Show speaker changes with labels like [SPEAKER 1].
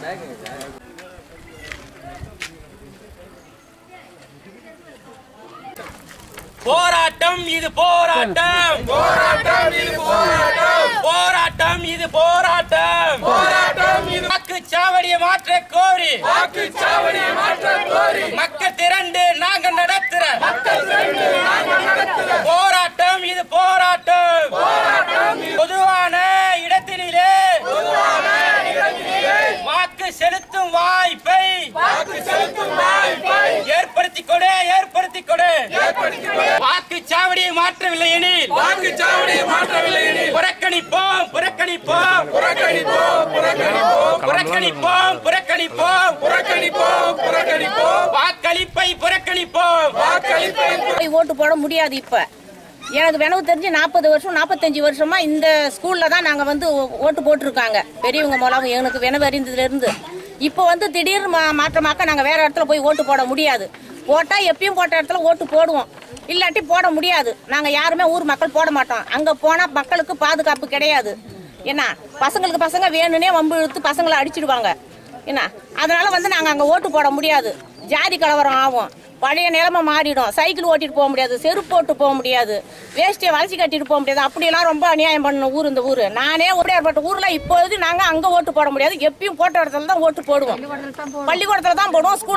[SPEAKER 1] போராட்டம் இது போராட்டம் போராட்டம் இது போராட்டம் போராட்டம் இது போராட்டம் போராட்டம் இது வாக்குச்சாவடியை மாற்ற கோரி வாக்குச்சாவடியை மாற்ற கோரி மக்கள் திரண்டு நாங்க நடத்துற மக்கள் திரண்டு நாங்க நடத்துற போராட்டம் இது போராட்டம் போராட்டம் பொதுவான இடத்தினிலே பொதுவான இடத்தினிலே வாக்கு செலுத்தும் வாய்ப்பை வாக்கு செலுத்தும் வாய்ப்பை ஏற்படுத்தி கொடு ஏற்படுத்தி கொடு வாக்குச்சாவடியை மாற்றவில்லை எனில்
[SPEAKER 2] வாக்குச்சாவடியை மாற்றவில்லை எனில்
[SPEAKER 1] புறக்கணிப்போம் புறக்கணிப்போம்
[SPEAKER 2] புறக்கணிப்போம் புறக்கணிப்போம்
[SPEAKER 1] புறக்கணிப்போம் புறக்கணிப்போம்
[SPEAKER 2] புறக்கணிப்போம் புறக்கணிப்போம்
[SPEAKER 1] வாக்களிப்பை புறக்கணிப்போம்
[SPEAKER 2] வாக்களிப்பை
[SPEAKER 3] போய் ஓட்டு போட முடியாது இப்ப எனக்கு வினவு தெரிஞ்சு நாற்பது வருஷம் நாற்பத்தஞ்சு வருஷமா இந்த ஸ்கூல்ல தான் நாங்க வந்து ஓ- ஓட்டு போட்டிருக்காங்க பெரியவங்க மூலம் எனக்கு வினவு அறிந்ததுல இருந்து இப்போ வந்து திடீர் மா மாற்றமாக்க நாங்க வேற இடத்துல போய் ஓட்டு போட முடியாது போட்டா எப்பயும் போட்ட இடத்துல ஓட்டு போடுவோம் இல்லாட்டி போட முடியாது நாங்க யாருமே ஊர் மக்கள் போட மாட்டோம் அங்க போனா மக்களுக்கு பாதுகாப்பு கிடையாது என்ன பசங்களுக்கு பசங்க வேணும்னே வம்பு இழுத்து பசங்களை அடிச்சிடுவாங்க என்ன அதனால வந்து நாங்க அங்க ஓட்டு போட முடியாது ஜாதி கலவரம் ஆகும் பழைய நிலைமை மாறிடும் சைக்கிள் ஓட்டிட்டு போக முடியாது செருப்பு போட்டு போக முடியாது வேஷ்டியை வளைச்சி கட்டிட்டு போக முடியாது அப்படியெல்லாம் ரொம்ப அநியாயம் பண்ண ஊர் இந்த ஊர் நானே உடையார்பட்ட ஊர்ல இப்போது நாங்க அங்க ஓட்டு போட முடியாது எப்பயும் போட்ட இடத்துல தான் ஓட்டு போடுவோம் பள்ளிக்கூடத்துல தான் போடுவோம் ஸ்கூல்